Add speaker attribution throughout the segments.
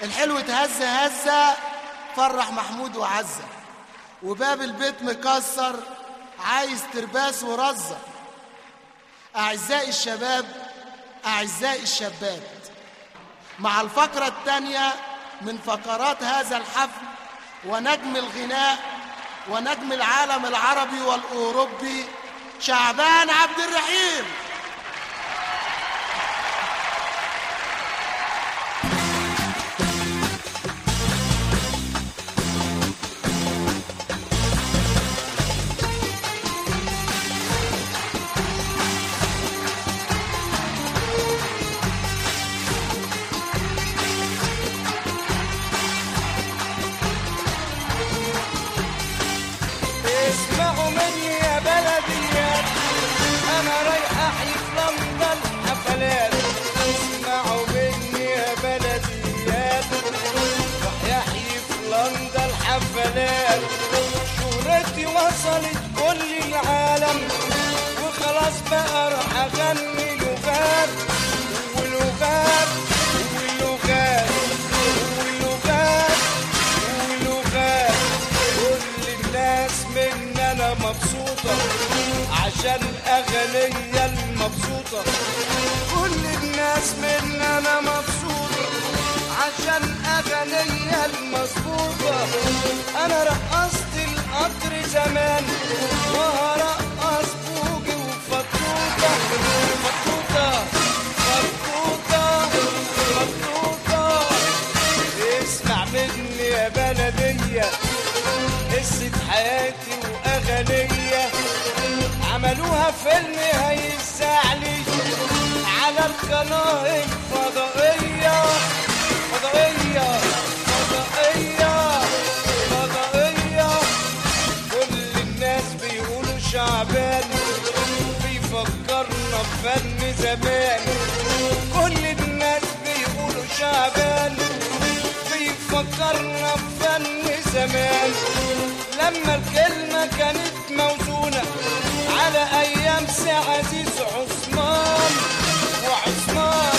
Speaker 1: الحلو اتهز هزة فرح محمود وعزة وباب البيت مكسر عايز ترباس ورزة أعزائي الشباب أعزائي الشابات مع الفقرة الثانية من فقرات هذا الحفل ونجم الغناء ونجم العالم العربي والأوروبي شعبان عبد الرحيم
Speaker 2: اسمعوا مني يا بلديات انا رايح احيي في لندن حفلات اسمعوا مني يا بلديات رايح احيي في لندن حفلات شهرتي وصلت كل العالم وخلاص بقى راح اغني لغات ولغات ولغات ولغات ولغات كل الناس من انا مبسوطة عشان اغنية المبسوطة كل الناس من انا مبسوطة عشان اغنية المظبوطة انا رقصت القطر زمان وهرقص بوجي وفطوطة فطوطة فطوطة فطوطة اسمع مني يا بلدية قصة حياتي وأغنية عملوها فيلم هيزعلي على القناة الفضائية فضائية فضائية فضائية كل الناس بيقولوا شعبان بيفكرنا بفن زمان كل الناس بيقولوا شعبان بيفكرنا بفن زمان لما الكلمة كانت موزونة على أيام سي عزيز عثمان وعثمان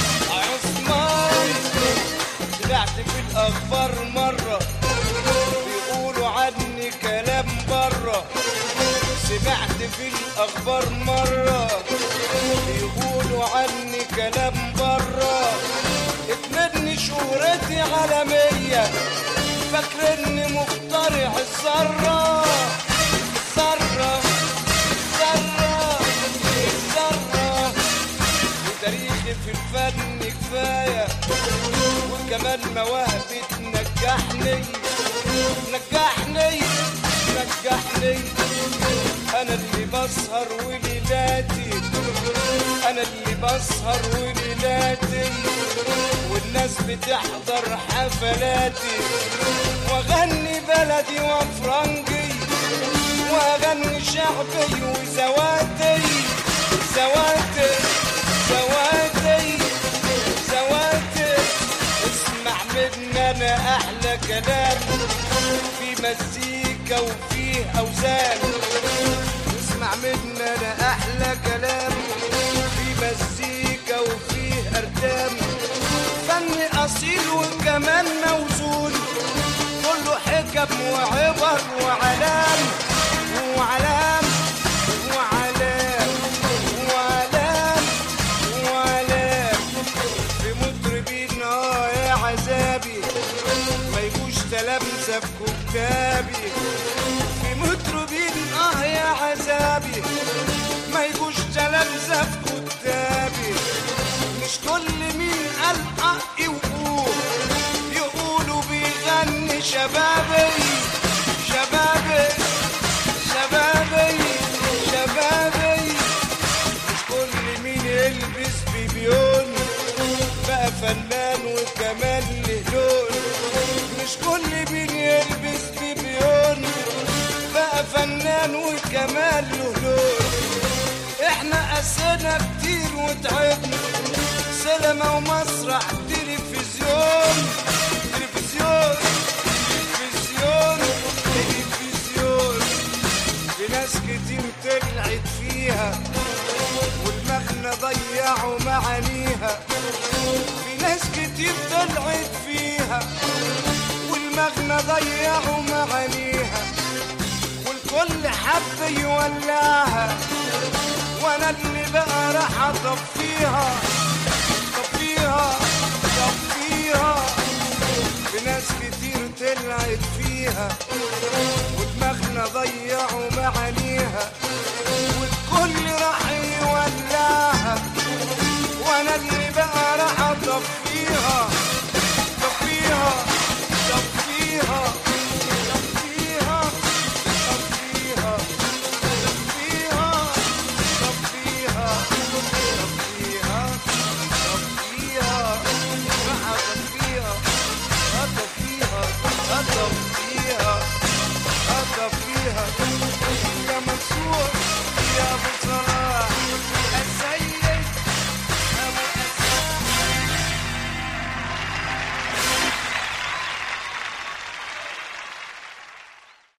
Speaker 2: عثمان طلعت في الأخبار مرة بيقولوا عني كلام بره سمعت في الأخبار مرة بيقولوا عني كلام بره اتمني شهرتي عالمية فاكرني مخترع الذرة الذرة الذرة الذرة وتاريخي في الفن كفاية وكمان مواهبي تنجحني نجحني نجحني انا اللي بسهر وليلاتي انا اللي بسهر وليلاتي والناس بتحضر حفلاتي واغني بلدي وفرنجي واغني شعبي وزواتي زواتي زواتي زواتي اسمع مني انا احلى كلام في مزيكا وفيه اوزان اسمع مني انا احلى كلام في مزيكا وفيه اردام فن اصيل وكمان موزون كله حكم وعبر وعلام وعلام وعلام وعلام وعلام في مطربين اه يا عذابي ما يجوش تلامذة في كتابي في مطربين اه يا عذابي ما يجوش تلامذة في كتابي مش كل مين قال حقي وقول يقولوا بيغني شبابي شبابي شبابي شبابي مش كل مين يلبس بيبيون بقى فنان وكمان له لون مش كل مين يلبس بيبيون بقى فنان وكمان له لون احنا قسينا كتير وتعبنا سينما ومسرح تلفزيون تلفزيون تلفزيون تلفزيون في ناس كتير طلعت فيها والمغنى ضيعوا مع معانيها في ناس كتير طلعت فيها والمغنى ضيعوا معانيها والكل حب يولعها وانا اللي بقى راح اطفيها طفيها طفيها في ناس كتير طلعت فيها ودماغنا ضيعوا